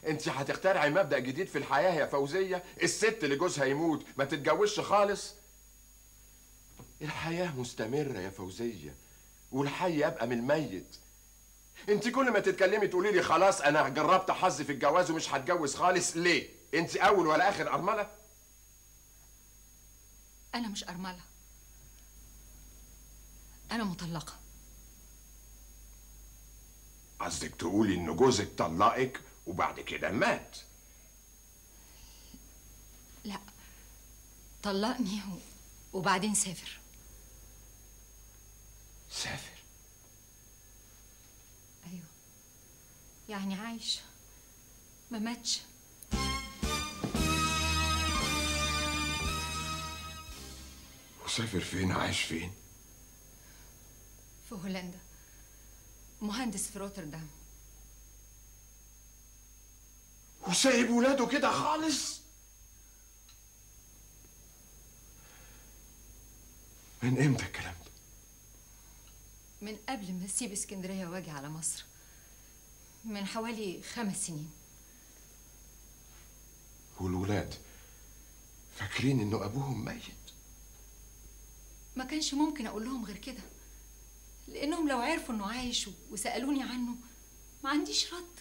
انت هتخترعي مبدأ جديد في الحياة يا فوزية الست اللي جوزها يموت ما تتجوزش خالص الحياة مستمرة يا فوزية والحي يبقى من الميت انت كل ما تتكلمي تقولي لي خلاص انا جربت حظي في الجواز ومش هتجوز خالص ليه انت اول ولا اخر ارمله أنا مش أرملة أنا مطلقة قصدك تقولي ان جوزك طلقك وبعد كده مات لا طلقني و... وبعدين سافر سافر أيوه يعني عايش ما ماتش وسافر فين عايش فين في هولندا مهندس في روتردام وسايب ولاده كده خالص من امتى الكلام ده من قبل ما اسيب اسكندريه واجي على مصر من حوالي خمس سنين والولاد فاكرين انه ابوهم ميت ما كانش ممكن اقول لهم غير كده لانهم لو عرفوا انه عايش وسالوني عنه ما عنديش رد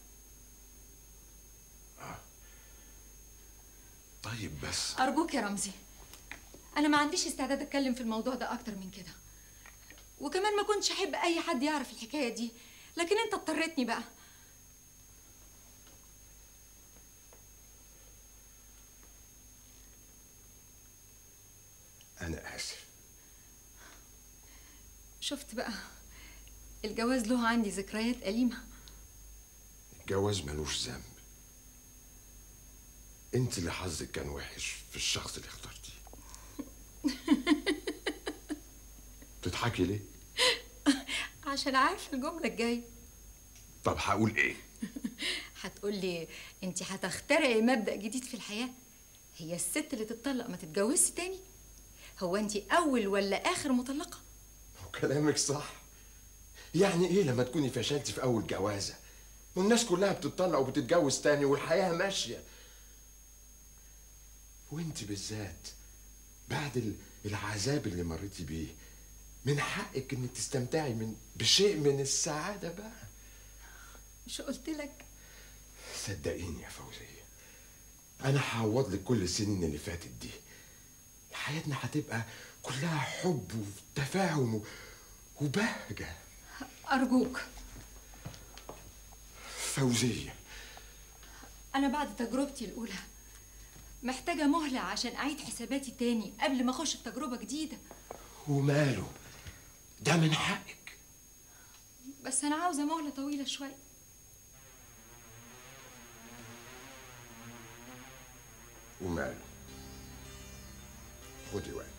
طيب بس ارجوك يا رمزي انا ما عنديش استعداد اتكلم في الموضوع ده اكتر من كده وكمان ما كنتش احب اي حد يعرف الحكايه دي لكن انت اضطريتني بقى انا اسف شفت بقى الجواز له عندي ذكريات أليمة الجواز ملوش ذنب انت اللي حظك كان وحش في الشخص اللي اخترتيه تضحكي ليه عشان عارف الجملة الجاية طب هقول ايه هتقول لي انت هتخترعي مبدأ جديد في الحياة هي الست اللي تتطلق ما تتجوزش تاني هو انت أول ولا آخر مطلقة كلامك صح يعني ايه لما تكوني فشلتي في اول جوازه والناس كلها بتطلق وبتتجوز تاني والحياه ماشيه وانت بالذات بعد ال- العذاب اللي مريتي بيه من حقك انك تستمتعي من بشيء من السعاده بقى مش قلت لك صدقيني يا فوزيه انا هعوض لك كل السنين اللي فاتت دي حياتنا هتبقى كلها حب وتفاهم و- وبهجه أرجوك فوزيه أنا بعد تجربتي الأولى محتاجة مهلة عشان أعيد حساباتي تاني قبل ما أخش في تجربة جديدة وماله ده من حقك بس أنا عاوزة مهلة طويلة شوية وماله خدي وقت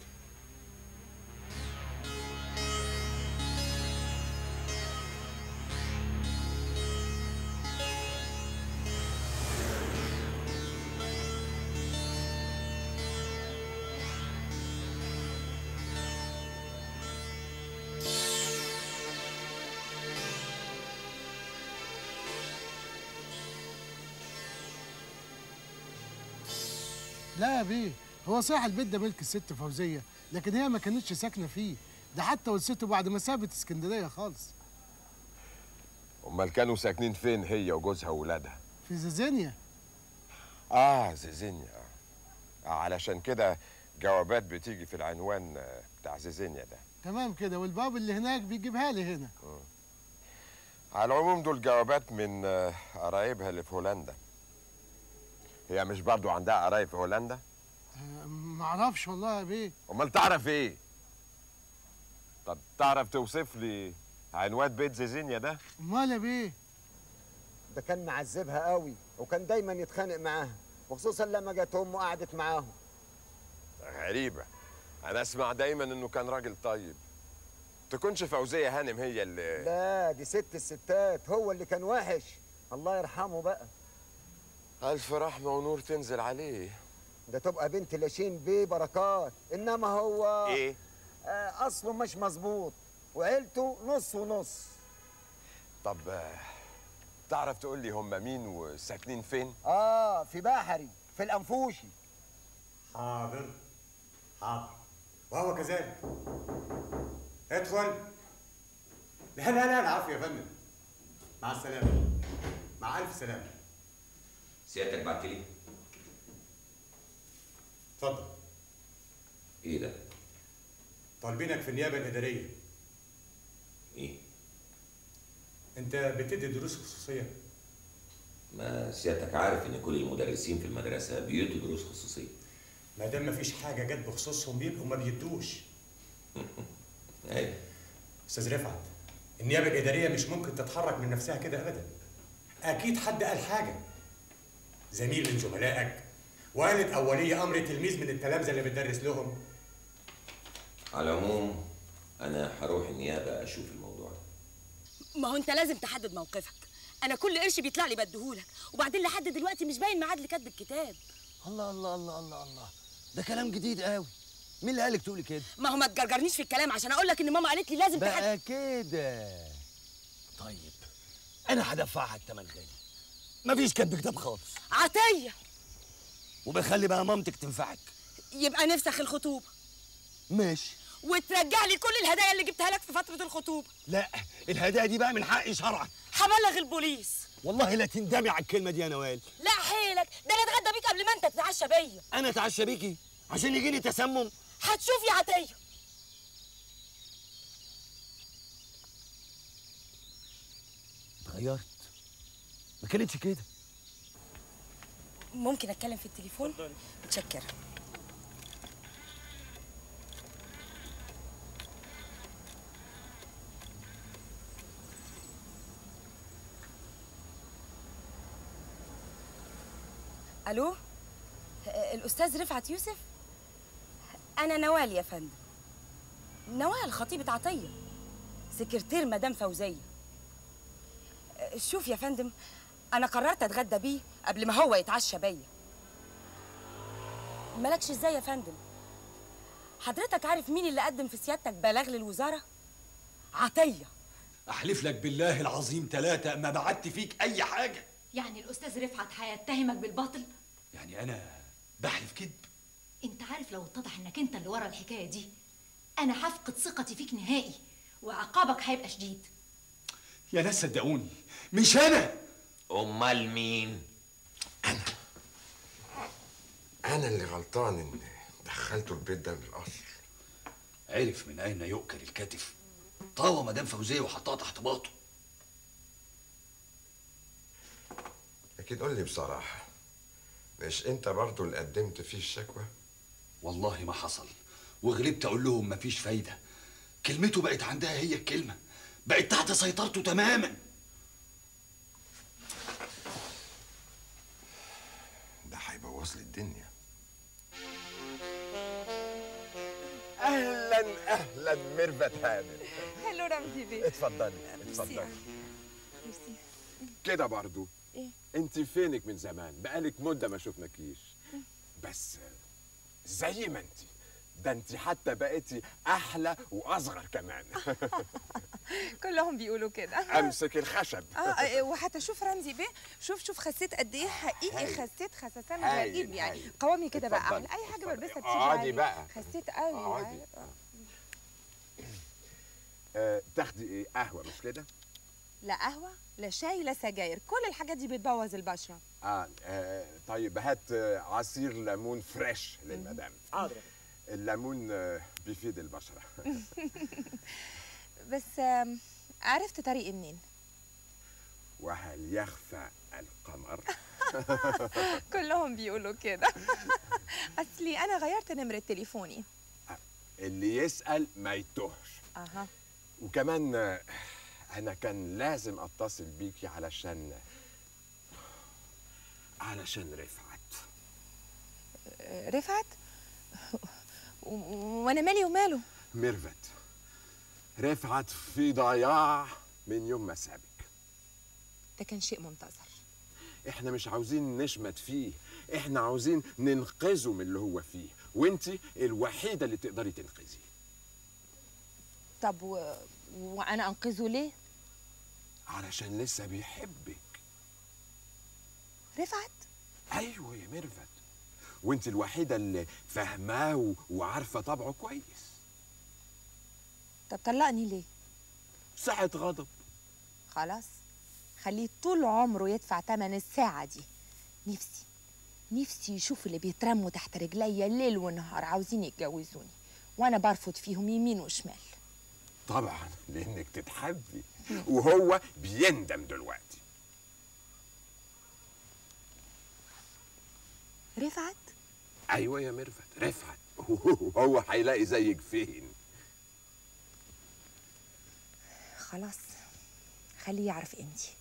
لا يا بيه هو صح البيت ده ملك الست فوزيه لكن هي ما كانتش ساكنه فيه ده حتى ولسته بعد ما سابت اسكندريه خالص امال كانوا ساكنين فين هي وجوزها وولادها في زيزينيا اه زيزينيا آه. علشان كده جوابات بتيجي في العنوان آه، بتاع زيزينيا ده تمام كده والباب اللي هناك بيجيبها لي هنا على العموم دول جوابات من آه، قرايبها اللي في هولندا هي مش برضو عندها قرايب في هولندا آه، معرفش والله يا بيه امال تعرف ايه طب تعرف توصف لي عنوان بيت زيزينيا ده امال يا بيه ده كان معذبها قوي وكان دايما يتخانق معاها وخصوصا لما جت امه قعدت معاهم غريبة أنا أسمع دايما إنه كان راجل طيب تكونش فوزية هانم هي اللي لا دي ست الستات هو اللي كان وحش الله يرحمه بقى ألف رحمة ونور تنزل عليه ده تبقى بنت لاشين بيه بركات انما هو إيه؟ آه اصله مش مظبوط وعيلته نص ونص طب آه، تعرف تقول لي هم مين وساكنين فين اه في بحري في الانفوشي حاضر حاضر وهو كذلك ادخل لا لا لا العفو يا فندم مع السلامة مع ألف سلامة سيادتك بعت لي اتفضل ايه ده طالبينك في النيابة الإدارية ايه أنت بتدي دروس خصوصية ما سيادتك عارف ان كل المدرسين في المدرسه بيدوا دروس خصوصيه ما دام مفيش حاجة جت بخصوصهم يبقوا ما بيدوش ايوه أستاذ رفعت النيابة الإدارية مش ممكن تتحرك من نفسها كده أبدا أكيد حد قال حاجة زميل من زملائك وقالت أولية أمر تلميذ من التلامذة اللي بتدرس لهم على العموم انا هروح النيابه اشوف الموضوع ما هو انت لازم تحدد موقفك انا كل قرش بيطلع لي بديهولك وبعدين لحد دلوقتي مش باين ميعاد لكتب الكتاب الله الله الله الله الله ده كلام جديد قوي مين اللي قالك تقولي كده ما هو ما تجرجرنيش في الكلام عشان اقول لك ان ماما قالت لي لازم تحدد بقى كده طيب انا هدفعها التمن غالي مفيش كتب كتاب خالص عطيه وبخلي بقى مامتك تنفعك يبقى نفسخ الخطوبه ماشي وترجع لي كل الهدايا اللي جبتها لك في فتره الخطوبه لا الهدايا دي بقى من حقي شرعا هبلغ البوليس والله لا تندمي على الكلمه دي يا نوال لا حيلك ده انا اتغدى بيك قبل ما انت تتعشى بيا انا اتعشى بيكي عشان يجيني تسمم هتشوف يا عطيه اتغيرت ما كانتش كده ممكن اتكلم في التليفون متشكره الو آه، الاستاذ رفعت يوسف انا نوال يا فندم نوال خطيبة عطيه سكرتير مدام فوزيه آه، شوف يا فندم انا قررت اتغدى بيه قبل ما هو يتعشى بيا مالكش ازاي يا فندم حضرتك عارف مين اللي قدم في سيادتك بلاغ للوزاره عطيه احلف لك بالله العظيم ثلاثة ما بعت فيك اي حاجة يعني الاستاذ رفعت هيتهمك بالباطل يعني انا بحلف كذب انت عارف لو اتضح انك انت اللي ورا الحكايه دي انا هفقد ثقتي فيك نهائي وعقابك هيبقى شديد يا ناس صدقوني مش انا امال مين انا اللي غلطان ان دخلته البيت ده من الاصل عرف من اين يؤكل الكتف طاوى مدام فوزية وحطها تحت باطه لكن قول لي بصراحه مش انت برضو اللي قدمت فيه الشكوى والله ما حصل وغلبت اقول لهم مفيش فايدة كلمته بقت عندها هي الكلمة بقت تحت سيطرته تماما ده هيبوظ لي الدنيا اهلا اهلا ميرفت هانم هلو رمزي بيه اتفضلي ميرسي اتفضلي أوي. ميرسي كده برضو ايه انت فينك من زمان بقالك مده ما شفناكيش بس زي ما انت ده انت حتى بقيتي احلى واصغر كمان كلهم بيقولوا كده امسك الخشب اه إيه، وحتى شوف رمزي بيه شوف شوف خسيت قد ايه حقيقي هايل. خسيت خسسان هايل، غريب يعني هايل. قوامي كده بقى اتفضلي، احلى اي حاجه اتفضلي. بلبسها تيجي اقعدي عليه. بقى. خسيت قوي اقعدي. يعني. آه. آه تاخدي ايه قهوه مش كده لا قهوه لا شاي لا سجاير كل الحاجات دي بتبوظ البشره آه, اه طيب هات آه، عصير ليمون فريش للمدام حاضر الليمون آه، بيفيد البشره بس آم، عرفت طريقي منين وهل يخفى القمر كلهم بيقولوا كده اصلي انا غيرت نمره تليفوني اللي يسأل ما يتوهش اها وكمان آه، انا كان لازم اتصل بيكي علشان علشان رفعت آه، رفعت و- وانا مالي وماله ميرفت رفعت في ضياع من يوم ما سابك ده كان شيء منتظر احنا مش عاوزين نشمت فيه احنا عاوزين ننقذه من اللي هو فيه وانتي الوحيدة اللي تقدري تنقذيه طب و... وانا انقذه ليه علشان لسه بيحبك رفعت ايوه يا ميرفت وانت الوحيده اللي فاهماه و- وعارفه طبعه كويس طب طلقني ليه ساعه غضب خلاص خليه طول عمره يدفع تمن الساعة دي نفسي نفسي يشوف اللي بيترموا تحت رجليا ليل ونهار عاوزين يتجوزوني وانا برفض فيهم يمين وشمال طبعا لانك تتحبي وهو بيندم دلوقتي رفعت ايوه يا ميرفت رفعت هو هيلاقي زيك فين خلاص خليه يعرف قيمتي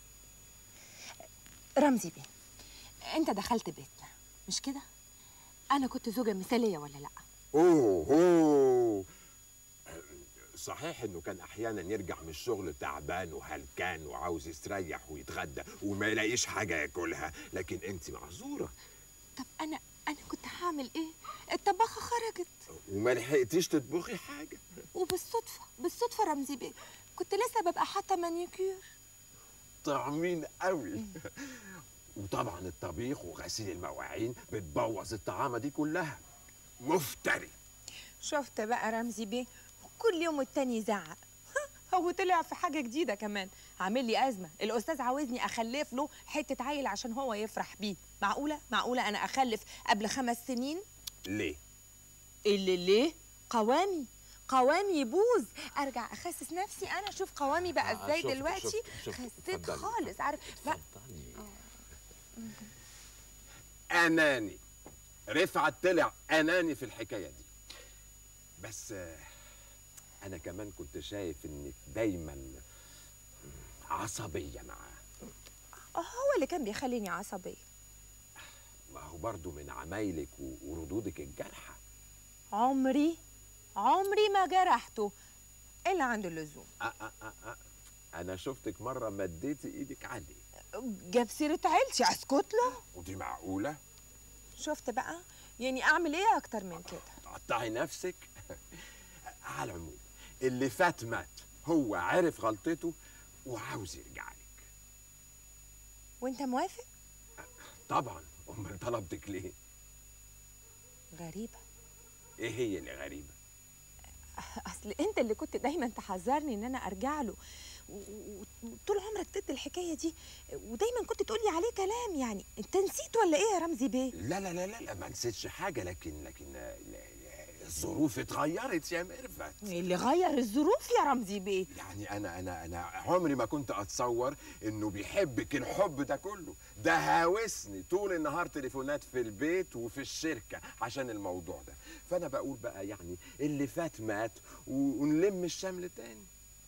رمزي بيه انت دخلت بيتنا مش كده انا كنت زوجة مثالية ولا لا اوه اوه صحيح انه كان احيانا يرجع من الشغل تعبان وهلكان وعاوز يستريح ويتغدى وما يلاقيش حاجه ياكلها لكن انت معذوره طب انا انا كنت هعمل ايه الطباخة خرجت وما لحقتيش تطبخي حاجه وبالصدفة بالصدفة رمزي بيه كنت لسه ببقى حاطة مانيكير طعمين قوي وطبعا الطبيخ وغسيل المواعين بتبوظ الطعامه دي كلها مفتري شفت بقى رمزي بيه كل يوم والتاني يزعق هو طلع في حاجة جديدة كمان عامل لي أزمة الأستاذ عاوزني أخلف له حتة عيل عشان هو يفرح بيه معقولة؟ معقولة أنا أخلف قبل خمس سنين؟ ليه اللي ليه؟ قوامي قوامي يبوظ ارجع اخسس نفسي انا اشوف قوامي بقى آه، ازاي شفت- دلوقتي شفت- شفت. خسيت اتفضلي. خالص عارف لا اناني رفعت طلع اناني في الحكايه دي بس آه، انا كمان كنت شايف انك دايما عصبيه معاه هو اللي كان بيخليني عصبيه ما هو برضو من عمايلك و- وردودك الجارحه عمري عمري ما جرحته الا عند اللزوم أه أه أه أه. انا شفتك مره مديتي ايدك عليه جاب سيره عيلتي اسكت له ودي معقوله شفت بقى يعني اعمل ايه اكتر من كده تقطعي نفسك على العموم اللي فات مات هو عرف غلطته وعاوز يرجع لك وانت موافق طبعا امال طلبتك ليه غريبه ايه هي اللي غريبه اصل انت اللي كنت دايما تحذرني ان انا ارجع له و- و- وطول عمرك ضد الحكايه دي ودايما كنت تقولي عليه كلام يعني انت نسيت ولا ايه يا رمزي بيه لا لا لا لا, لا ما نسيتش حاجه لكن لكن آه، لا- لا، الظروف اتغيرت يا ميرفت اللي غير الظروف يا رمزي بيه يعني انا انا انا عمري ما كنت اتصور انه بيحبك الحب ده كله ده هاوسني طول النهار تليفونات في البيت وفي الشركه عشان الموضوع ده فانا بقول بقى يعني اللي فات مات و- ونلم الشمل تاني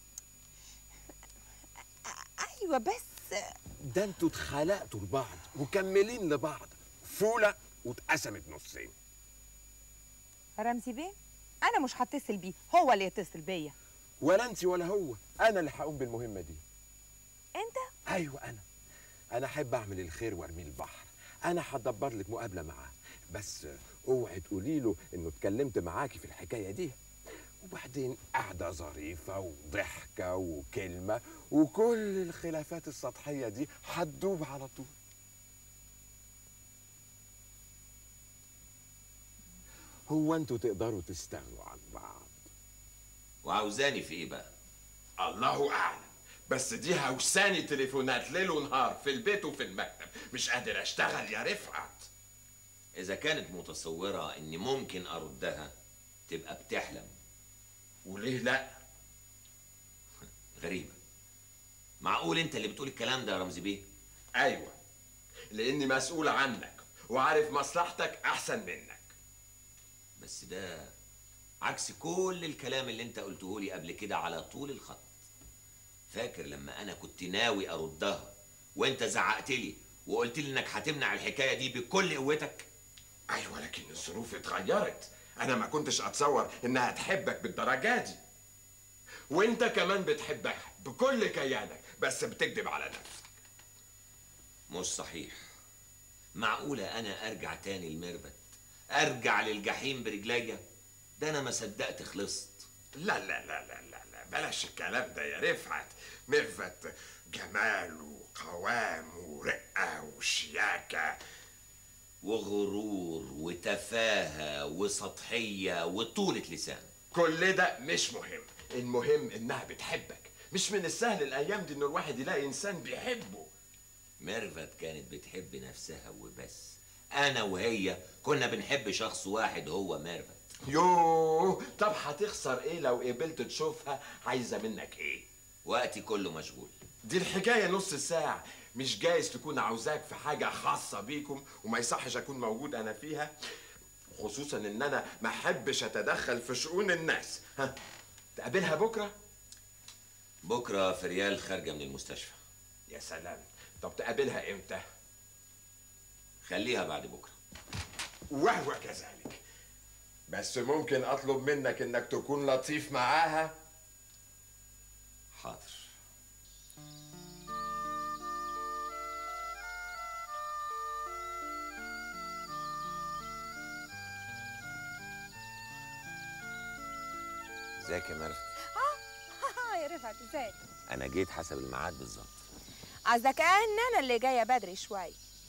ايوه بس ده انتوا اتخلقتوا لبعض مكملين لبعض فوله واتقسمت نصين رمزي بيه انا مش هتصل بيه هو اللي يتصل بيا ولا انت ولا هو انا اللي هقوم بالمهمه دي انت ايوه انا انا احب اعمل الخير وارميه البحر انا هدبر لك مقابله معاه بس اوعي تقولي له انه اتكلمت معاكي في الحكايه دي وبعدين قعده ظريفه وضحكه وكلمه وكل الخلافات السطحيه دي هتدوب على طول هو انتوا تقدروا تستغنوا عن بعض وعاوزاني في ايه بقى الله اعلم بس دي هوساني تليفونات ليل ونهار في البيت وفي المكتب مش قادر اشتغل يا رفعت اذا كانت متصوره اني ممكن اردها تبقى بتحلم وليه لا غريبه معقول انت اللي بتقول الكلام ده يا رمزي بيه ايوه لاني مسؤول عنك وعارف مصلحتك احسن منك بس ده عكس كل الكلام اللي انت قلته لي قبل كده على طول الخط فاكر لما انا كنت ناوي اردها وانت زعقت لي وقلت لي انك هتمنع الحكايه دي بكل قوتك ايوه لكن الظروف اتغيرت انا ما كنتش اتصور انها تحبك بالدرجه دي وانت كمان بتحبها بكل كيانك بس بتكذب على نفسك مش صحيح معقولة أنا أرجع تاني المربد أرجع للجحيم برجليا ده أنا ما صدقت خلصت لا لا لا لا لا, لا. بلاش الكلام ده يا رفعت مرفت جمال وقوام ورقة وشياكة وغرور وتفاهة وسطحية وطولة لسان كل ده مش مهم المهم انها بتحبك مش من السهل الايام دي ان الواحد يلاقي انسان بيحبه ميرفت كانت بتحب نفسها وبس انا وهي كنا بنحب شخص واحد هو ميرفت يوه طب هتخسر ايه لو قبلت تشوفها عايزه منك ايه وقتي كله مشغول دي الحكايه نص ساعه مش جايز تكون عاوزاك في حاجه خاصه بيكم وما يصحش اكون موجود انا فيها خصوصا ان انا ما احبش اتدخل في شؤون الناس ها تقابلها بكره بكرة فريال خارجة من المستشفى يا سلام طب تقابلها امتى خليها بعد بكرة وهو كذلك بس ممكن اطلب منك انك تكون لطيف معاها حاضر ازيك يا ميرفت اه يا رفعت ازيك انا جيت حسب الميعاد بالظبط قصدك ان انا اللي جايه بدري شويه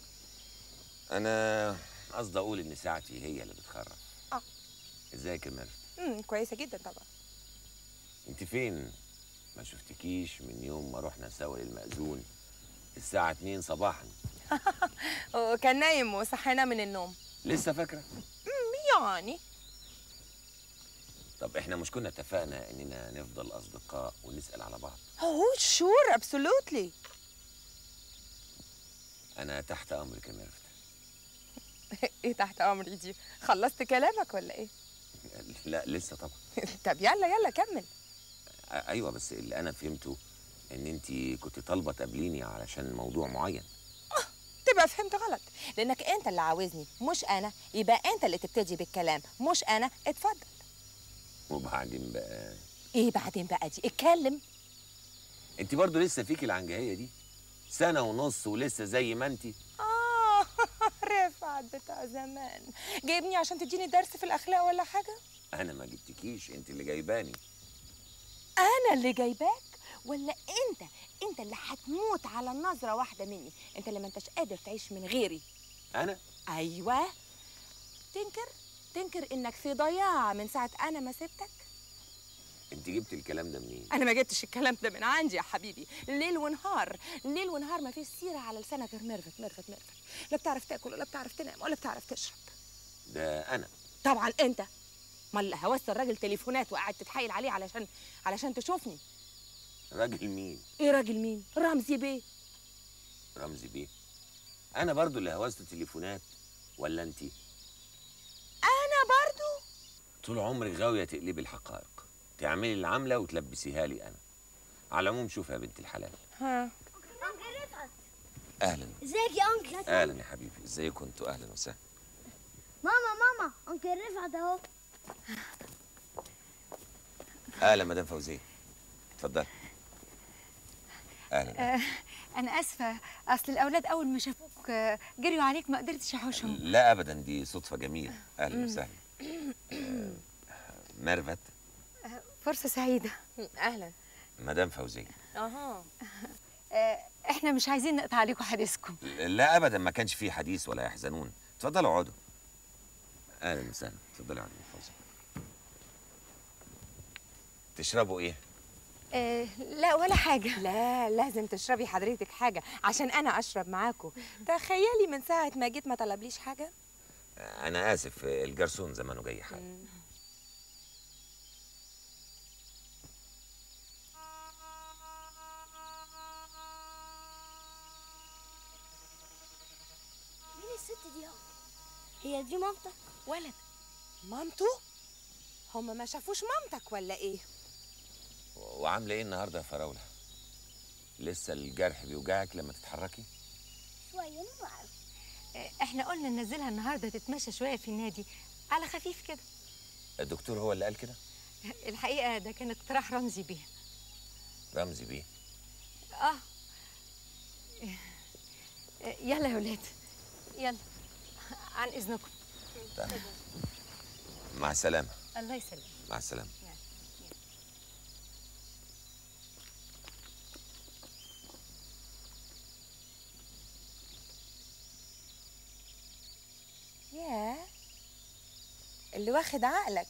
انا قصدي اقول ان ساعتي هي اللي بتخرف اه ازيك يا ميرفت امم كويسه جدا طبعا انت فين ما شفتكيش من يوم ما رحنا سوا للمأذون الساعة 2 صباحا وكان نايم وصحينا من النوم لسه فاكرة امم يعني طب احنا مش كنا اتفقنا اننا نفضل اصدقاء ونسأل على بعض اوه شور ابسولوتلي انا تحت امرك يا ميرفت ايه تحت امري دي خلصت كلامك ولا ايه لا لسه طبعا طب يلا يلا كمل أ- ايوه بس اللي انا فهمته ان انت كنت طالبه تقابليني علشان موضوع معين تبقى فهمت غلط لانك انت اللي عاوزني مش انا يبقى انت اللي تبتدي بالكلام مش انا اتفضل وبعدين بقى ايه بعدين بقى دي اتكلم انت برضو لسه فيكي العنجهيه دي سنه ونص ولسه زي ما انت اه رفعت بتاع زمان جايبني عشان تديني درس في الاخلاق ولا حاجه انا ما جبتكيش انت اللي جايباني انا اللي جايباك ولا انت انت اللي هتموت على نظره واحده مني انت اللي ما انتش قادر تعيش من غيري انا ايوه تنكر تنكر انك في ضياع من ساعه انا ما سبتك انت جبت الكلام ده منين انا ما جبتش الكلام ده من عندي يا حبيبي ليل ونهار ليل ونهار ما فيش سيره على لسانك غير ميرفت ميرفت ميرفت لا بتعرف تاكل ولا بتعرف تنام ولا بتعرف تشرب ده انا طبعا انت ما اللي هوصل الراجل تليفونات وقاعد تتحايل عليه علشان علشان تشوفني راجل مين ايه راجل مين رمزي بيه رمزي بيه انا برضو اللي هوزت تليفونات ولا انت انا برضو طول عمرك غاويه تقلبي الحقائق تعملي العمله وتلبسيها لي انا على العموم شوف يا بنت الحلال ها انكل رفعت اهلا ازيك يا انكل اهلا يا حبيبي ازيكم انتوا اهلا وسهلا ماما ماما انكل رفعت اهو اهلا مدام فوزيه اتفضل اهلا آه انا اسفه اصل الاولاد اول ما شافوك آه، جريوا عليك ما قدرتش احوشهم لا ابدا دي صدفه جميله اهلا مم. وسهلا ميرفت آه، فرصه سعيده اهلا مدام فوزيه اها آه، احنا مش عايزين نقطع عليكم حديثكم لا ابدا ما كانش فيه حديث ولا يحزنون اتفضلوا اقعدوا اهلا وسهلا اتفضلوا اقعدوا يا فوزيه تشربوا ايه آه لا ولا حاجة لا لازم تشربي حضرتك حاجة عشان أنا أشرب معاكم تخيلي من ساعة ما جيت ما طلبليش حاجة انا اسف الجرسون زمانه جاي حالا مين الست دي يا هي دي مامتك ولد مامته هما ما شافوش مامتك ولا إيه وعامله ايه النهارده يا فراوله لسه الجرح بيوجعك لما تتحركي شويه انا ما اعرف آه، احنا قلنا ننزلها النهارده تتمشى شويه في النادي على خفيف كده الدكتور هو اللي قال كده الحقيقه ده كان اقتراح رمزي بيه رمزي بيه اه آه، يلا يا ولاد يلا عن اذنكم تمام مع السلامه الله يسلمك مع السلامه اللي واخد عقلك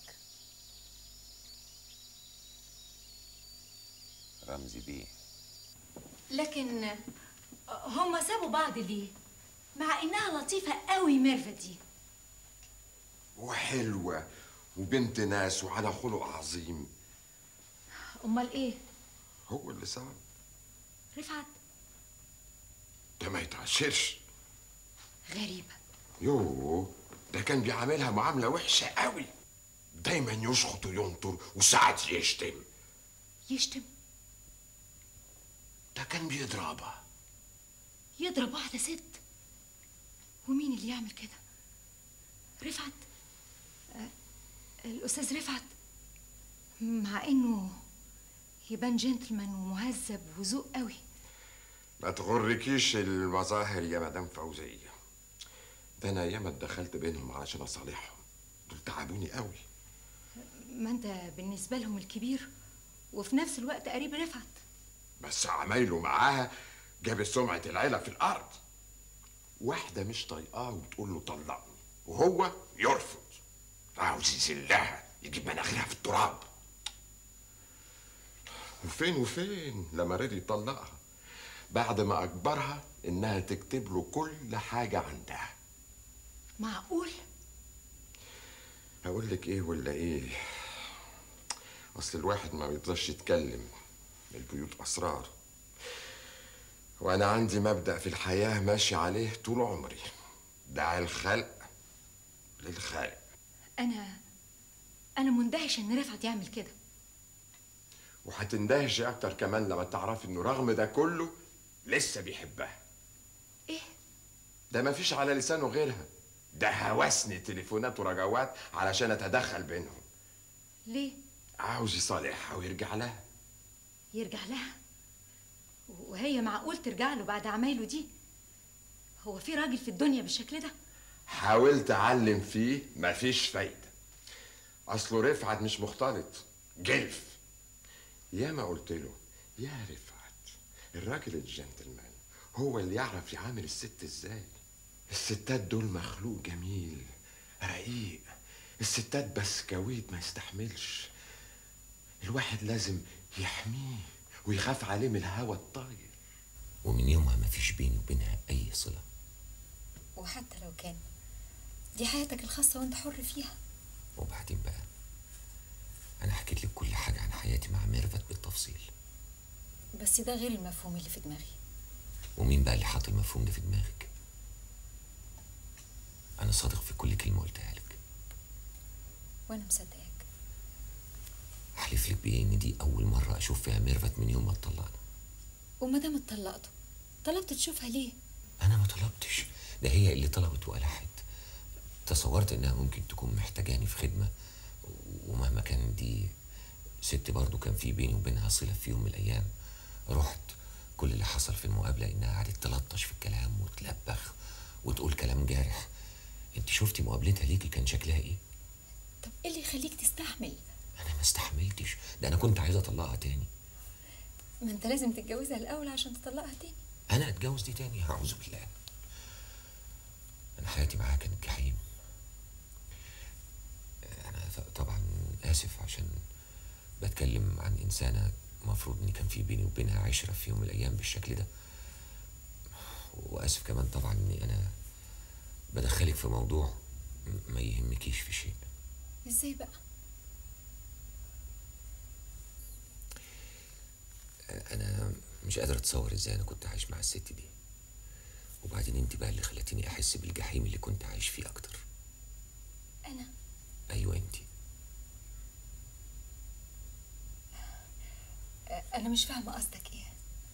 رمزي بيه لكن هما سابوا بعض ليه مع انها لطيفه قوي ميرفت دي وحلوة وبنت ناس وعلى خلق عظيم امال ايه هو اللي صعب رفعت ده ما يتعشرش غريبه يوه ده كان بيعاملها معاملة وحشة قوي دايما يشخط وينطر وساعات يشتم يشتم ده كان بيضربها يضرب واحده ست ومين اللي يعمل كده رفعت آه، الاستاذ رفعت مع انه يبان جنتلمان ومهذب وذوق قوي ما تغركيش المظاهر يا مدام فوزية ده انا ياما اتدخلت بينهم علشان اصالحهم دول تعبوني قوي ما انت بالنسبه لهم الكبير وفي نفس الوقت قريب رفعت بس عمايله معاها جاب سمعة العيلة في الأرض واحدة مش طايقاه وتقول له طلقني وهو يرفض عاوز يذلها يجيب مناخيرها في التراب وفين وفين لما رضي يطلقها بعد ما أجبرها إنها تكتب له كل حاجة عندها معقول أقول لك إيه ولا إيه أصل الواحد ما بيقدرش يتكلم البيوت أسرار وأنا عندي مبدأ في الحياة ماشي عليه طول عمري دع الخلق للخالق انا انا مندهش ان رفعت يعمل كده وهتندهشي أكتر كمان لما تعرفي إنه رغم ده كله لسه بيحبها إيه؟ ده مفيش على لسانه غيرها ده هوسني تليفونات ورجوات علشان أتدخل بينهم ليه عاوز يصالحها ويرجع لها يرجع لها وهي معقول ترجع له بعد عمايله دي هو في راجل في الدنيا بالشكل ده حاولت أعلم فيه مفيش فايدة أصله رفعت مش مختلط جلف ياما قلت له يا رفعت الراجل الجنتلمان هو اللي يعرف يعامل الست ازاي الستات دول مخلوق جميل رقيق الستات بسكويت ما يستحملش الواحد لازم يحميه ويخاف عليه من الهوى الطاير ومن يومها مفيش بيني وبينها أي صلة وحتى لو كان دي حياتك الخاصة وانت حر فيها وبعدين بقى أنا حكيت لك كل حاجة عن حياتي مع ميرفت بالتفصيل بس ده غير المفهوم اللي في دماغي ومين بقى اللي حاط المفهوم ده في دماغك؟ أنا صادق في كل كلمة قلتها لك وانا مصدقاك أحلف لك بإيه إن دي أول مرة أشوف فيها ميرفت من يوم ما اتطلقنا وما دام اتطلقتوا طلبت تشوفها ليه أنا ما طلبتش ده هي اللي طلبت وألحت تصورت إنها ممكن تكون محتاجاني في خدمة ومهما كان دي ست برضو كان في بيني وبينها صلة في يوم من الأيام رحت كل اللي حصل في المقابلة إنها قعدت تلطش في الكلام وتلبخ وتقول كلام جارح انت شفتي مقابلتها ليكي كان شكلها ايه طب ايه اللي يخليك تستحمل انا ما استحملتش ده انا كنت عايز اطلقها تاني ما انت لازم تتجوزها الاول عشان تطلقها تاني انا اتجوز دي تاني اعوذ بالله انا حياتي معاها كانت جحيم انا ط- طبعا اسف عشان بتكلم عن انسانه المفروض ان كان في بيني وبينها عشره في يوم من الايام بالشكل ده واسف كمان طبعا اني انا بدخلك في موضوع م- ما يهمكيش في شيء ازاي بقى انا مش قادر اتصور ازاي انا كنت عايش مع الست دي وبعدين انت بقى اللي خلتيني احس بالجحيم اللي كنت عايش فيه اكتر انا ايوه انت انا مش فاهمه قصدك ايه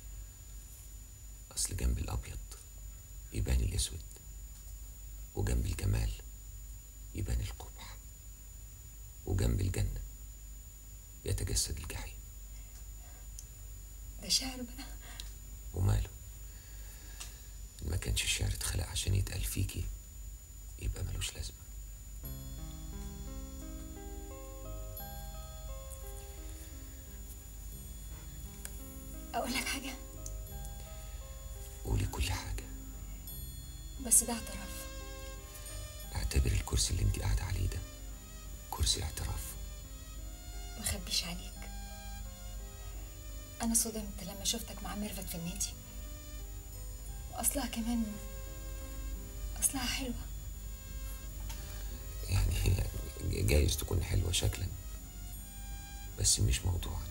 اصل جنب الابيض يبان الاسود وجنب الجمال يبان القبح وجنب الجنه يتجسد الجحيم ده شعر بقى وماله إن ما كانش الشعر اتخلق عشان يتقال فيكي يبقى ملوش لازمه اقول لك حاجه قولي كل حاجه بس ده اعتراف اعتبر الكرسي اللي انت قاعده عليه ده كرسي اعتراف ما اخبيش عليك انا صدمت لما شفتك مع ميرفت في النادي واصلها كمان اصلها حلوه يعني هي جايز تكون حلوة شكلا بس مش موضوعا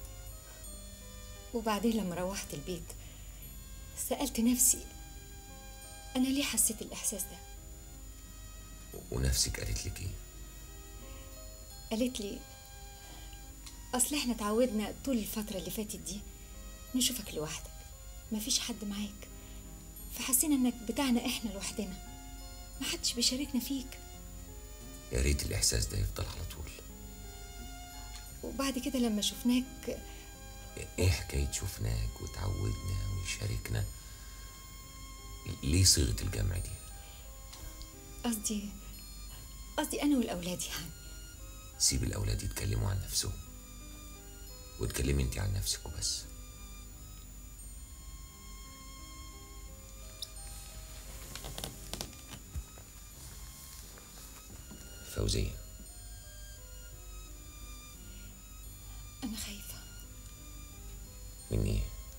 وبعدين لما روحت البيت سألت نفسي أنا ليه حسيت الإحساس ده؟ ونفسك قالت لك ايه قالت لي أصل إحنا اتعودنا طول الفترة اللي فاتت دي نشوفك لوحدك مفيش حد معاك فحسينا إنك بتاعنا إحنا لوحدنا محدش بيشاركنا فيك يا ريت الإحساس ده يفضل على طول وبعد كده لما شفناك ايه حكاية شفناك وتعودنا وشاركنا ليه صيغة الجمع دي قصدي قصدي أنا والأولاد يعني سيب الأولاد يتكلموا عن نفسهم واتكلمي انت عن نفسك وبس فوزية أنا خايفة من ايه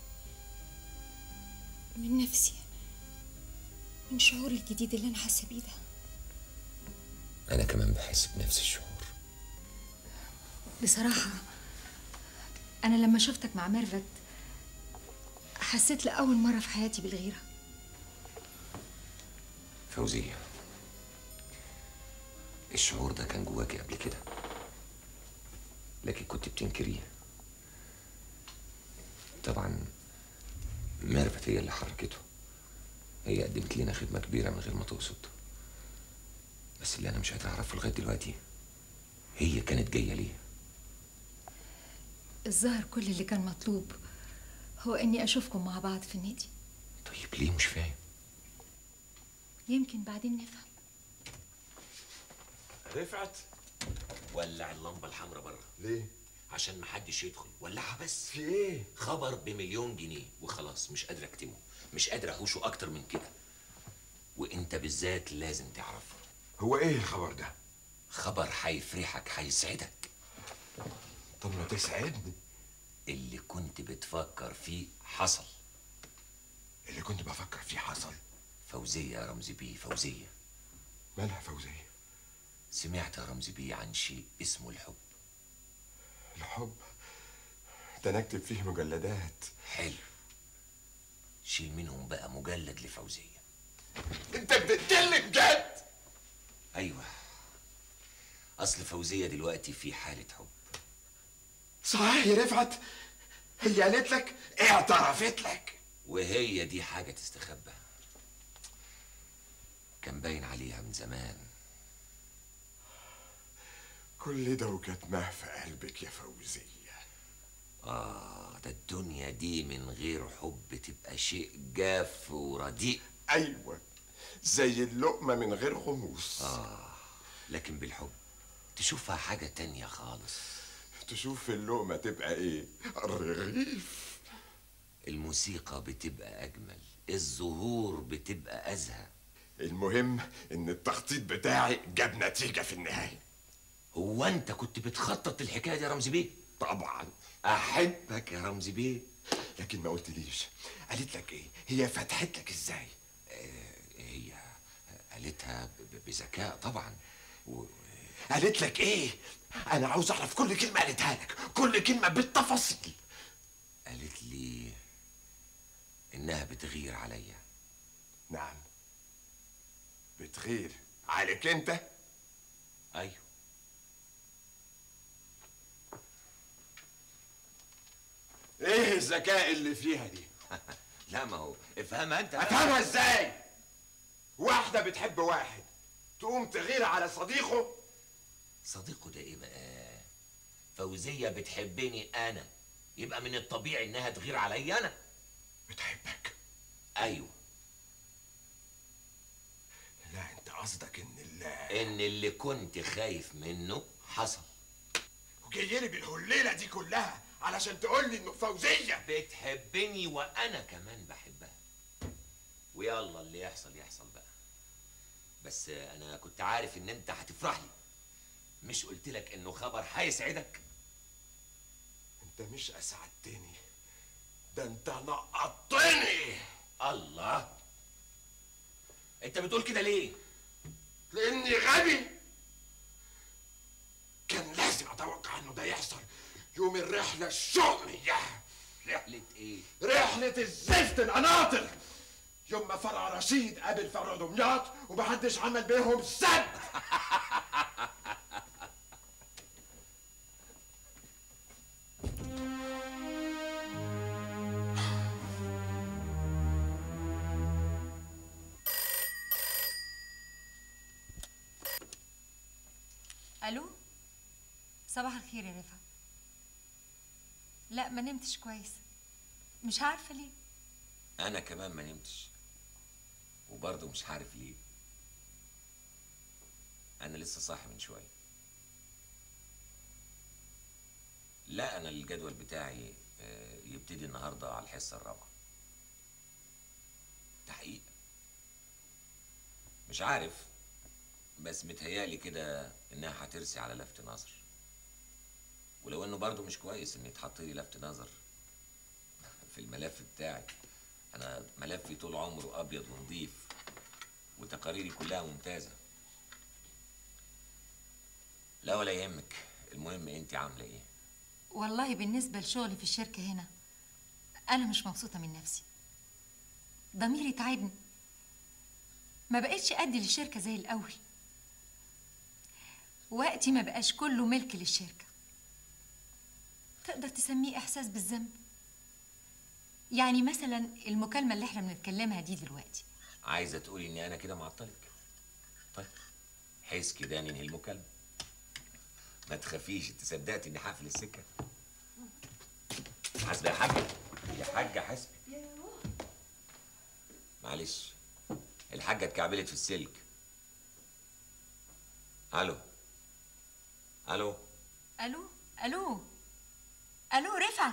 من نفسي من شعور الجديد اللي أنا حاسة بيه ده أنا كمان بحس بنفس الشعور بصراحة أنا لما شفتك مع ميرفت حسيت لأول مرة في حياتي بالغيرة فوزية الشعور ده كان جواكي قبل كده لكن كنت بتنكريه طبعا ميرفت هي اللي حركته هي قدمت لنا خدمة كبيرة من غير ما تقصد بس اللي أنا مش قادر أعرفه لغاية دلوقتي هي كانت جاية ليه الظاهر كل اللي كان مطلوب هو إني أشوفكم مع بعض في النادي طيب ليه مش فاهم يمكن بعدين نفهم رفعت ولع اللمبة الحمراء بره ليه؟ عشان محدش يدخل ولعها بس في ايه؟ خبر بمليون جنيه وخلاص مش قادر اكتمه مش قادر احوشه اكتر من كده وانت بالذات لازم تعرفه هو ايه الخبر ده؟ خبر هيفرحك هيسعدك طب ما تسعدني اللي كنت بتفكر فيه حصل اللي كنت بفكر فيه حصل فوزية يا رمزي بيه فوزية مالها فوزية؟ سمعت يا رمزي بيه عن شيء اسمه الحب الحب ده انا اكتب فيه مجلدات حلو شيل منهم بقى مجلد لفوزية انت بتتكلم جد ايوه اصل فوزية دلوقتي في حالة حب صحيح يا رفعت هي قالت لك اعترفت لك وهي دي حاجة تستخبى كان باين عليها من زمان كل ده وكتمه في قلبك يا فوزية آه ده الدنيا دي من غير حب تبقى شيء جاف ورديء ايوه زي اللقمة من غير غموس آه لكن بالحب تشوفها حاجة تانية خالص تشوف اللقمة تبقى ايه الرغيف الموسيقى بتبقى أجمل الزهور بتبقى أزهى المهم ان التخطيط بتاعي جاب نتيجة في النهاية هو أنت كنت بتخطط الحكاية دي يا رمزي بيه؟ طبعا أحبك يا رمزي بيه لكن ما قلتليش قالت لك ايه هي فتحت لك ازاي هي قالتها ب- ب- بذكاء طبعا و... قالت لك ايه انا عاوز اعرف كل كلمة قالتها لك كل كلمة بالتفاصيل قالت لي إنها بتغير عليا نعم بتغير عليك انت أيوه ايه الذكاء اللي فيها دي لا ما هو افهمها أنت بقى. افهمها ازاي واحدة بتحب واحد تقوم تغير على صديقه صديقه ده ايه بقى فوزية بتحبني انا يبقى من الطبيعي انها تغير عليا انا بتحبك ايوه لا انت قصدك ان ال ان اللي كنت خايف منه حصل وجاي لي بالهليله دي كلها علشان تقول لي انه فوزيه بتحبني وانا كمان بحبها ويلا اللي يحصل يحصل بقى بس انا كنت عارف ان انت هتفرح لي مش قلت لك انه خبر هيسعدك انت مش اسعدتني ده انت نقطتني الله انت بتقول كده ليه لاني غبي كان لازم اتوقع انه ده يحصل يوم الرحله الشؤميه رحله ايه رحله الزفت القناطر يوم ما فرع رشيد قابل فرع دمياط ومحدش عمل بيهم سد الو صباح الخير يا رفعت لا ما نمتش كويس مش عارفه ليه انا كمان ما نمتش وبرضه مش عارف ليه انا لسه صاحي من شويه لا انا الجدول بتاعي آه، يبتدي النهارده على الحصه الرابعه تحقيق مش عارف بس متهيالي كده انها هترسي على لفت نظر ولو انه برضه مش كويس ان يتحط لي لفت نظر في الملف بتاعي انا ملفي طول عمره ابيض ونظيف وتقاريري كلها ممتازه لا ولا يهمك المهم انت عامله ايه والله بالنسبه لشغلي في الشركه هنا انا مش مبسوطه من نفسي ضميري تعبني ما بقتش ادي للشركه زي الاول وقتي ما بقاش كله ملك للشركه تقدر تسميه احساس بالذنب يعني مثلا المكالمه اللي احنا بنتكلمها دي دلوقتي عايزه تقولي اني انا كده معطلك طيب حس كده ننهي المكالمه ما تخافيش انت صدقتي اني حافل السكه حاسبه يا حاجه يا حاجه حاسبه معلش الحاجه اتكعبلت في السلك الو الو الو الو الو رفعت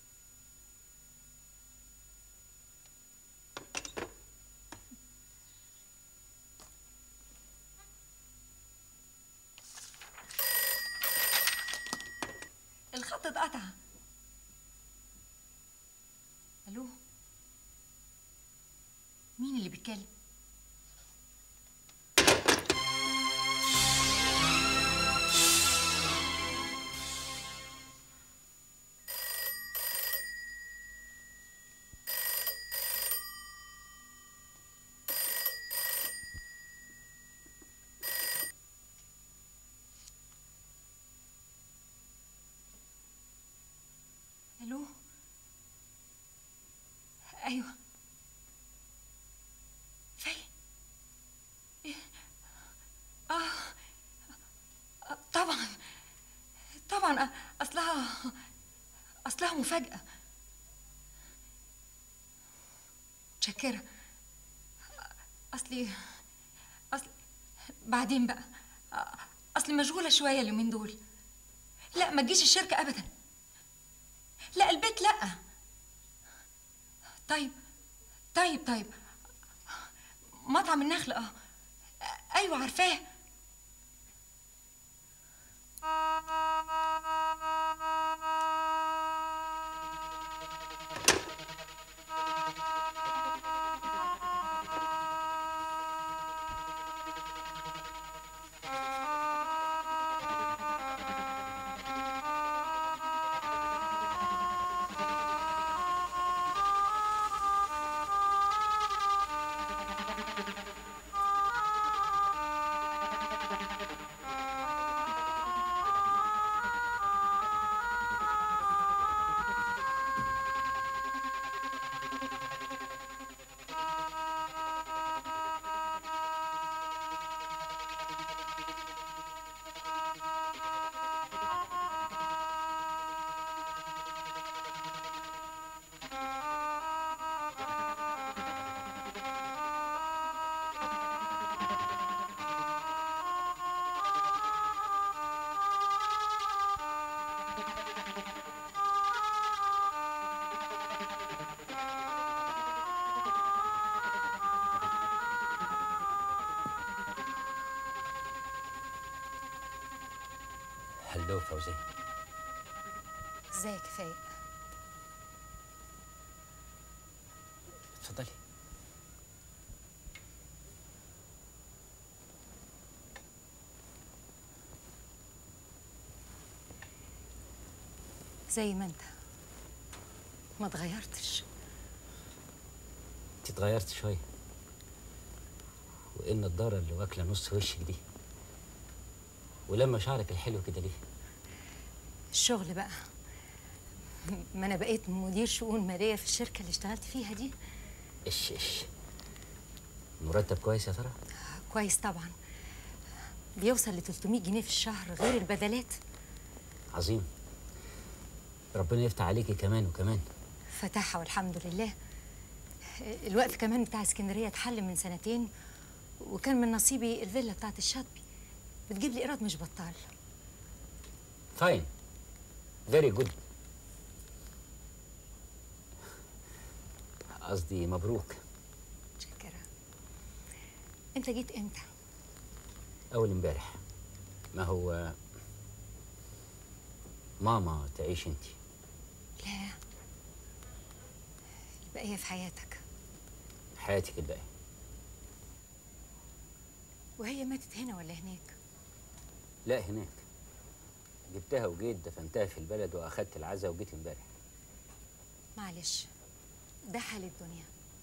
الخط اتقطع الو مين اللي بيتكلم الو ايوه فين إيه؟ اه آه، طبعا طبعا آه، اصلها اصلها مفاجاه متشكره اصلي اصل بعدين بقى آه، اصلي مشغوله شويه اليومين دول لا ما تجيش الشركه ابدا لا البيت لا طيب طيب طيب مطعم النخل اه ايوه عارفاه هلو فوزي ازيك يا فايق اتفضلي زي ما انت ما اتغيرتش انت اتغيرت شويه وايه النضاره اللي واكله نص وشك دي ولما شعرك الحلو كده ليه الشغل بقى ما انا بقيت مدير شؤون ماليه في الشركه اللي اشتغلت فيها دي ايش ايش مرتب كويس يا ترى كويس طبعا بيوصل ل 300 جنيه في الشهر غير البدلات عظيم ربنا يفتح عليكي كمان وكمان فتحها والحمد لله الوقف كمان بتاع اسكندريه اتحل من سنتين وكان من نصيبي الفيلا بتاعت الشاطبي بتجيب لي ايراد مش بطال فاين فيري جود قصدي مبروك متشكره انت جيت امتى اول امبارح ما هو ماما تعيش انت لا البقيه في حياتك حياتك الباقيه وهي ماتت هنا ولا هناك لا هناك جبتها وجيت دفنتها في البلد واخدت العزا وجيت امبارح معلش ده حال الدنيا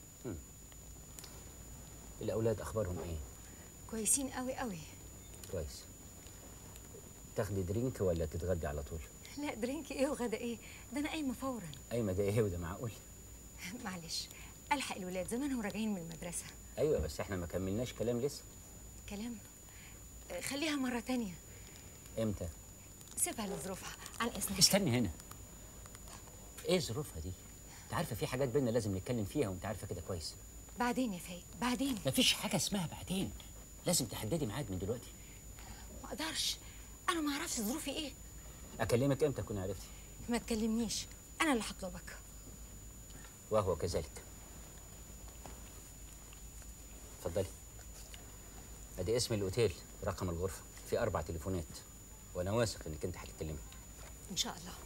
الاولاد اخبارهم ايه كويسين قوي قوي كويس تاخدي درينك ولا تتغدي على طول لا درينك ايه وغدا ايه ده انا قايمه فورا ايمه ده ايه وده معقول معلش الحق الولاد زمانهم راجعين من المدرسه ايوه بس احنا ما كملناش كلام لسه كلام آه، خليها مره تانية امتى سيبها لظروفها عن اذنك استني هنا ايه ظروفها دي انت عارفه في حاجات بينا لازم نتكلم فيها وانت عارفه كده كويس بعدين يا فايق بعدين مفيش حاجه اسمها بعدين لازم تحددي ميعاد من دلوقتي ما اقدرش انا ما اعرفش ظروفي ايه اكلمك امتى تكوني عرفتي ما تكلمنيش انا اللي هطلبك وهو كذلك اتفضلي ادي اسم الاوتيل رقم الغرفه في اربع تليفونات وانا واثق انك انت هتتكلمي ان شاء الله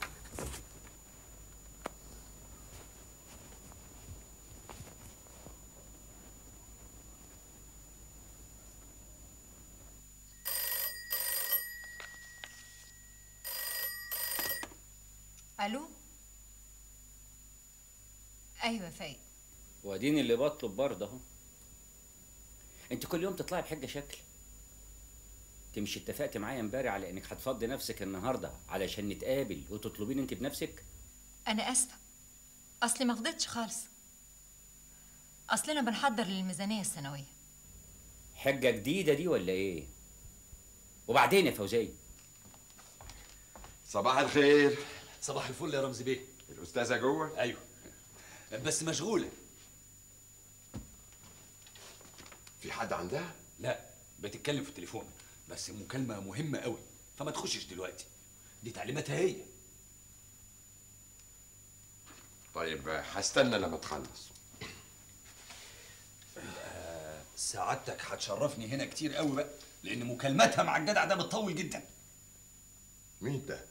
الو ايوه فايق واديني اللي بطلب برضه اهو انت كل يوم تطلعي بحجه شكل انت مش اتفقت معايا امبارح على انك هتفضي نفسك النهارده علشان نتقابل وتطلبين انت بنفسك انا اسفه اصلي ما فضيتش خالص اصلنا بنحضر للميزانيه السنويه حجه جديده دي ولا ايه وبعدين يا فوزيه صباح الخير صباح الفل يا رمزي بيه الأستاذة جوه؟ ايوه بس مشغوله في حد عندها؟ لا بتتكلم في التليفون بس مكالمه مهمه قوي فما تخشش دلوقتي دي تعليماتها هي طيب هستنى لما تخلص آه، سعادتك هتشرفني هنا كتير قوي بقى لان مكالماتها مع الجدع ده بتطول جدا مين ده؟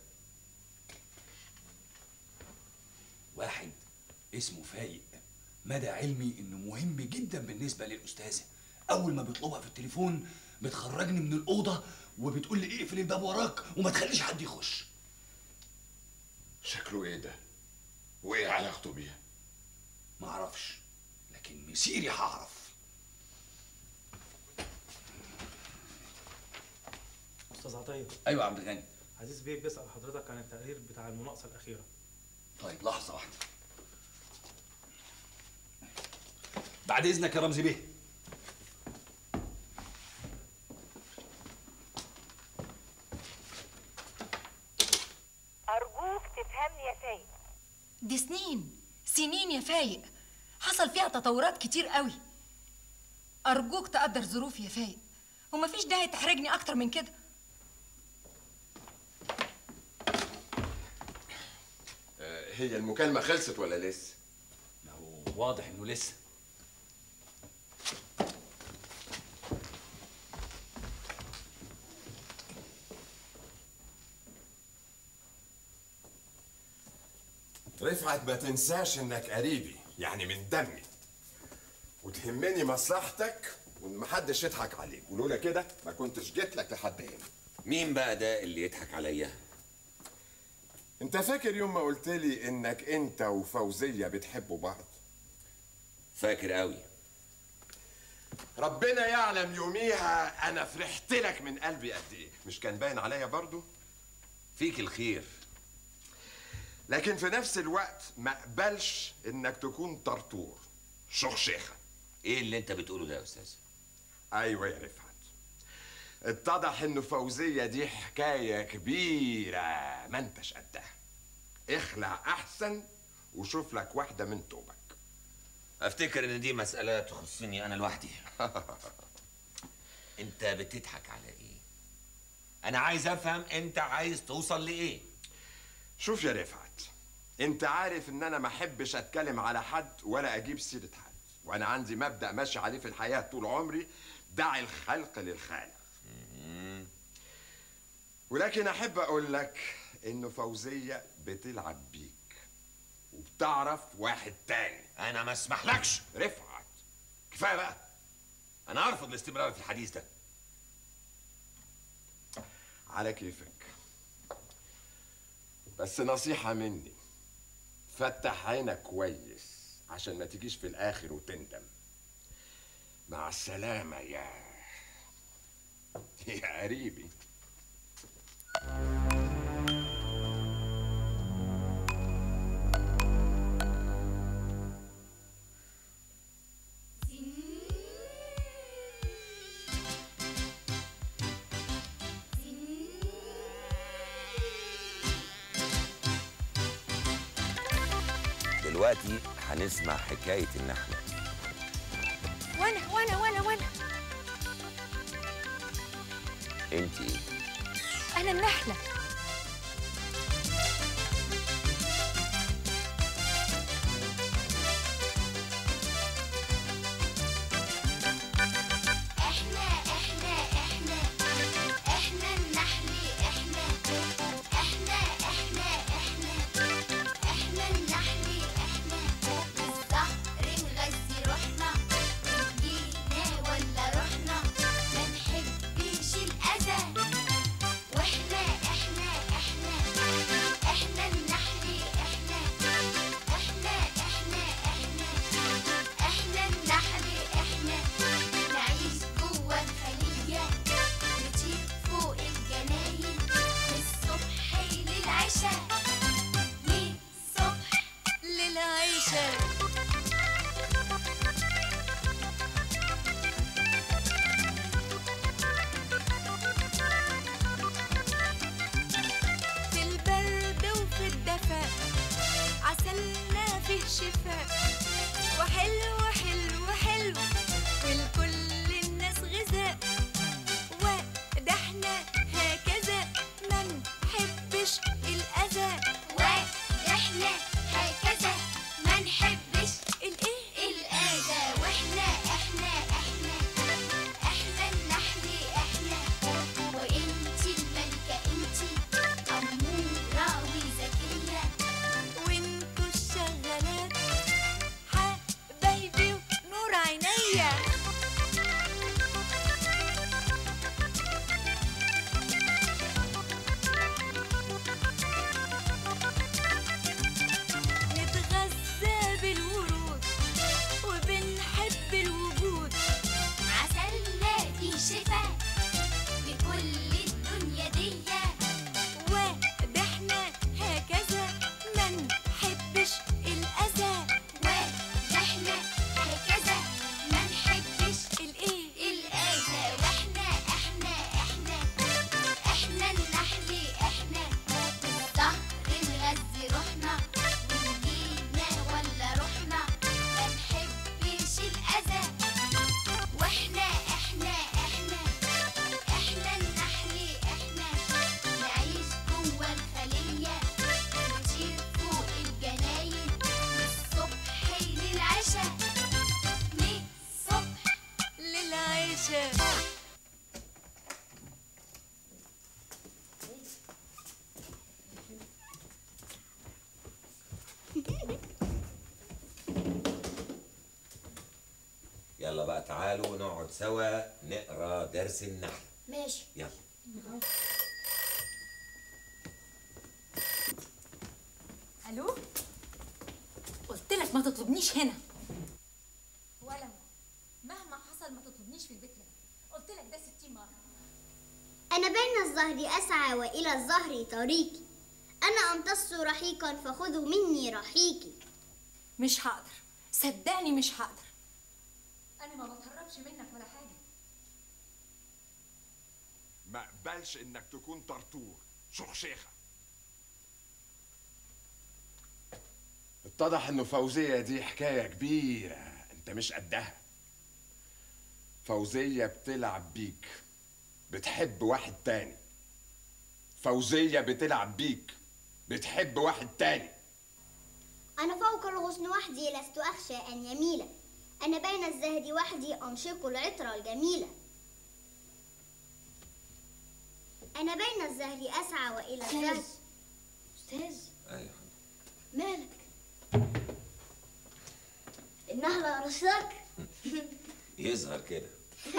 واحد اسمه فايق مدى علمي انه مهم جدا بالنسبه للاستاذه اول ما بيطلبها في التليفون بتخرجني من الاوضه وبتقول لي اقفل الباب وراك وما تخليش حد يخش شكله ايه ده؟ وايه علاقته بيها؟ ما اعرفش لكن مسيري هعرف استاذ عطيه ايوه يا عبد الغني عزيز بيه بيسال حضرتك عن التقرير بتاع المناقصه الاخيره طيب لحظه واحده بعد اذنك يا رمزي بيه أرجوك تفهمني يا فايق دي سنين سنين يا فايق حصل فيها تطورات كتير قوي أرجوك تقدر ظروفي يا فايق ومفيش داعي تحرجني أكتر من كده آه، هي المكالمة خلصت ولا لسه؟ واضح انه لسه رفعت ما تنساش انك قريبي يعني من دمي وتهمني مصلحتك ومحدش يضحك عليك ولولا كده ما كنتش جيت لك لحد هنا مين بقى ده اللي يضحك عليا انت فاكر يوم ما قلت لي انك انت وفوزيه بتحبوا بعض فاكر قوي ربنا يعلم يوميها انا فرحت لك من قلبي قد ايه مش كان باين عليا برضو فيك الخير لكن في نفس الوقت ما اقبلش انك تكون طرطور شخشيخه ايه اللي انت بتقوله ده يا استاذ ايوه يا رفعت اتضح انه فوزيه دي حكايه كبيره ما انتش قدها اخلع احسن وشوف لك واحده من توبك افتكر ان دي مسألة تخصني انا لوحدي انت بتضحك على ايه انا عايز افهم انت عايز توصل لايه شوف يا رفعت انت عارف ان انا ما احبش اتكلم على حد ولا اجيب سيره حد وانا عندي مبدا ماشي عليه في الحياه طول عمري دع الخلق للخالق ولكن احب اقول لك انه فوزيه بتلعب بيك وبتعرف واحد تاني انا ما اسمحلكش رفعت كفايه بقى انا ارفض الاستمرار في الحديث ده على كيفك بس نصيحة مني فتح عينك كويس عشان ما تجيش في الآخر وتندم مع السلامة يا يا قريبي دلوقتي هنسمع حكاية النحلة وانا وانا وانا وانا انت ايه انا النحله احنا احنا احنا احنا النحل احنا احنا احنا احنا احنا النحل احنا بالزهر نغذي روحنا جينا ولا رحنا ما نحبش الاذى واحنا احنا احنا احنا النحل احنا احنا احنا احنا احنا النحل احنا نعيش جوه الخلية نطير فوق الجناين من الصبح للعشاء من الصبح للعيشة في البرد وفي الدفا عسلنا فيه شفاء وحلو حلو حلو ولكل الناس غذاء وده احنا هكذا ما نحبش الأذى واحنا هكذا ما نحبش الايه الأذى واحنا احنا احنا احنا النحل احنا وانتي الملكة انتي أمورة وذكية وانتوا الشغالات حبايبي ونور عينيا نتغذى بالورود وبنحب الوجود عسلنا فيه شفاء لكل الدنيا دي وده احنا هكذا ما نحبش الأذى واحنا هكذا ما نحبش الايه الأذى واحنا احنا احنا احنا النحل احنا بالظهر نغذي روحنا ونجينا ولا روحنا ما نحبش الأذى واحنا احنا احنا احنا النحل احنا نعيش جوه الخلية نطير فوق الجناين من الصبح للعشاء من الصبح للعيشة يلا بقى تعالوا نقعد سوا نقرا درس النحل ماشي يلا الو قلت لك ما تطلبنيش هنا ولا مهما حصل ما تطلبنيش في البيت هنا قلت لك ده 60 مره أنا بين الزهر أسعى وإلى الزهر طريقي أنا أمتص رحيقا فخذوا مني رحيقي مش هقدر صدقني مش هقدر انا ما بتهربش منك ولا حاجه ما اقبلش انك تكون طرطور شخشيخه اتضح انه فوزية دي حكاية كبيرة انت مش قدها فوزية بتلعب بيك بتحب واحد تاني فوزية بتلعب بيك بتحب واحد تاني أنا فوق الغصن وحدي لست أخشى أن يميل أنا بين الزهد وحدي أنشق العطر الجميلة أنا بين الزهر أسعى وإلى الزهد أستاذ ايوه مالك النهر رصاك يظهر كده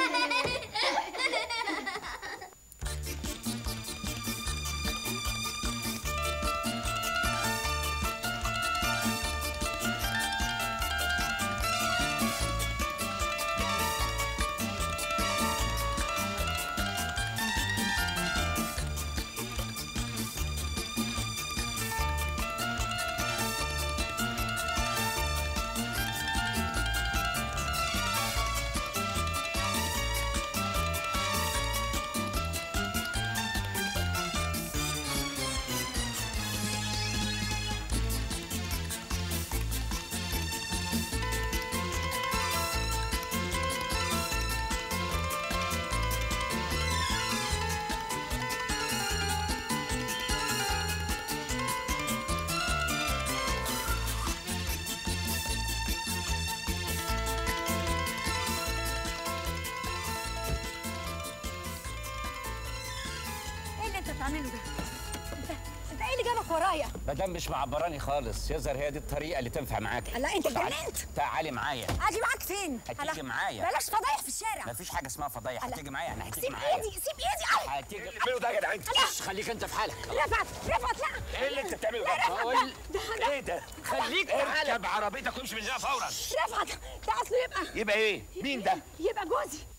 ايه اللي انت بتعمله ده انت انت ايه اللي جابك ورايا مدام مش معبراني خالص يظهر هي دي الطريقه اللي تنفع معاكي لا، أنت تعالي- اتجننت. تعالي معايا اجي معاك فين هتيجي هلا، معايا. بلاش فضايح في الشارع مفيش حاجه اسمها فضايح هلا. هتيجي معايا انا هتيجي سيب معايا ايدي سيب ايدي أي. هتيجي اللي ده يا جدعان إيش، خليك انت في حالك رفعت رفعت لا ايه اللي انت بتعمله لا، ده؟ رفعت، بقول ده- ده- ايه ده؟ خليك لا. في حالك اركب عربيتك وامشي من هنا فورا رفعت ده اصله يبقى يبقى ايه؟ مين ده؟ يبقى جوزي